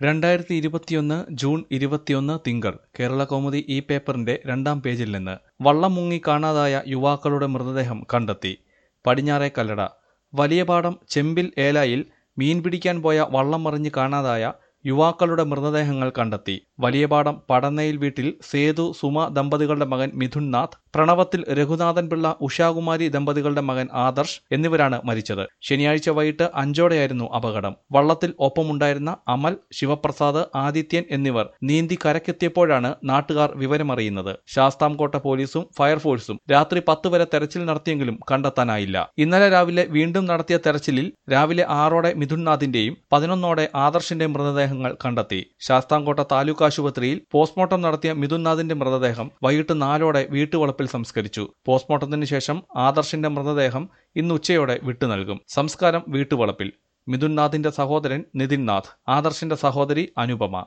രണ്ടായിരത്തി ഇരുപത്തിയൊന്ന് ജൂൺ ഇരുപത്തിയൊന്ന് തിങ്കൾ കേരള കൗമുദി ഈ പേപ്പറിന്റെ രണ്ടാം പേജിൽ നിന്ന് വള്ളം മുങ്ങി കാണാതായ യുവാക്കളുടെ മൃതദേഹം കണ്ടെത്തി പടിഞ്ഞാറേ കല്ലട വലിയപാടം ചെമ്പിൽ ഏലായിൽ മീൻ പിടിക്കാൻ പോയ വള്ളം മറിഞ്ഞ് കാണാതായ യുവാക്കളുടെ മൃതദേഹങ്ങൾ കണ്ടെത്തി വലിയപാടം പടന്നയിൽ വീട്ടിൽ സേതു സുമ ദമ്പതികളുടെ മകൻ മിഥുൻ നാഥ് പ്രണവത്തിൽ രഘുനാഥൻ പിള്ള ഉഷാകുമാരി ദമ്പതികളുടെ മകൻ ആദർശ് എന്നിവരാണ് മരിച്ചത് ശനിയാഴ്ച വൈകിട്ട് അഞ്ചോടെയായിരുന്നു അപകടം വള്ളത്തിൽ ഒപ്പമുണ്ടായിരുന്ന അമൽ ശിവപ്രസാദ് ആദിത്യൻ എന്നിവർ നീന്തി കരക്കെത്തിയപ്പോഴാണ് നാട്ടുകാർ വിവരമറിയുന്നത് ശാസ്താംകോട്ട പോലീസും ഫയർഫോഴ്സും രാത്രി പത്ത് വരെ തെരച്ചിൽ നടത്തിയെങ്കിലും കണ്ടെത്താനായില്ല ഇന്നലെ രാവിലെ വീണ്ടും നടത്തിയ തെരച്ചിലിൽ രാവിലെ ആറോടെ മിഥുൻനാഥിന്റെയും പതിനൊന്നോടെ ആദർശിന്റെയും മൃതദേഹങ്ങൾ കണ്ടെത്തി ശാസ്താംകോട്ട താലൂക്ക് ആശുപത്രിയിൽ പോസ്റ്റ്മോർട്ടം നടത്തിയ മിഥുൻനാഥിന്റെ മൃതദേഹം വൈകിട്ട് നാലോടെ വീട്ടുവളപ്പിൽ സംസ്കരിച്ചു പോസ്റ്റ്മോർട്ടത്തിന് ശേഷം ആദർശിന്റെ മൃതദേഹം ഇന്ന് ഉച്ചയോടെ വിട്ടു നൽകും സംസ്കാരം വീട്ടുവളപ്പിൽ മിഥുൻനാഥിന്റെ സഹോദരൻ നിതിൻ നാഥ് ആദർശിന്റെ സഹോദരി അനുപമ